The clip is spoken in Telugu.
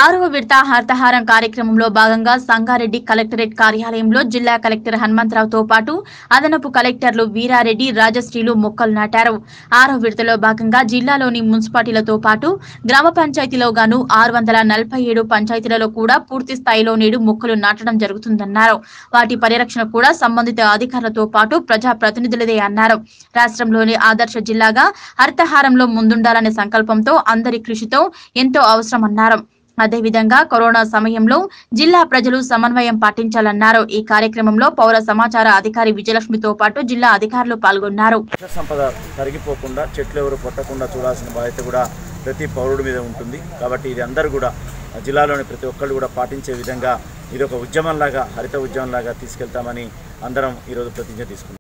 ఆరవ విడత హర్తహారం కార్యక్రమంలో భాగంగా సంగారెడ్డి కలెక్టరేట్ కార్యాలయంలో జిల్లా కలెక్టర్ హనుమంతరావుతో పాటు అదనపు కలెక్టర్లు వీరారెడ్డి రాజశ్రీలు మొక్కలు నాటారు ఆరవ విడతలో భాగంగా జిల్లాలోని మున్సిపాలిటీలతో పాటు గ్రామ పంచాయతీలో గాను ఆరు వందల నలభై ఏడు పంచాయతీలలో కూడా పూర్తి స్థాయిలో నేడు మొక్కలు నాటడం జరుగుతుందన్నారు వాటి పరిరక్షణ కూడా సంబంధిత అధికారులతో పాటు ప్రజా ప్రతినిధులదే అన్నారు రాష్ట్రంలోని ఆదర్శ జిల్లాగా హరితహారంలో ముందుండాలనే సంకల్పంతో అందరి కృషితో ఎంతో అవసరమన్నారు అదేవిధంగా కరోనా సమయంలో జిల్లా ప్రజలు సమన్వయం పాటించాలన్నారు ఈ కార్యక్రమంలో పౌర సమాచార అధికారి విజయలక్ష్మితో పాటు జిల్లా అధికారులు పాల్గొన్నారు వృక్ష సంపద తరిగిపోకుండా చెట్లు ఎవరు కొట్టకుండా చూడాల్సిన బాధ్యత కూడా ప్రతి పౌరుడి మీద ఉంటుంది కాబట్టి ఇది అందరూ కూడా జిల్లాలోని ప్రతి ఒక్కళ్ళు కూడా పాటించే విధంగా ఇది ఒక ఉద్యమంలాగా హరిత ఉద్యమంలాగా తీసుకెళ్తామని అందరం ఈరోజు ప్రతిజ్ఞ తీసుకున్నాం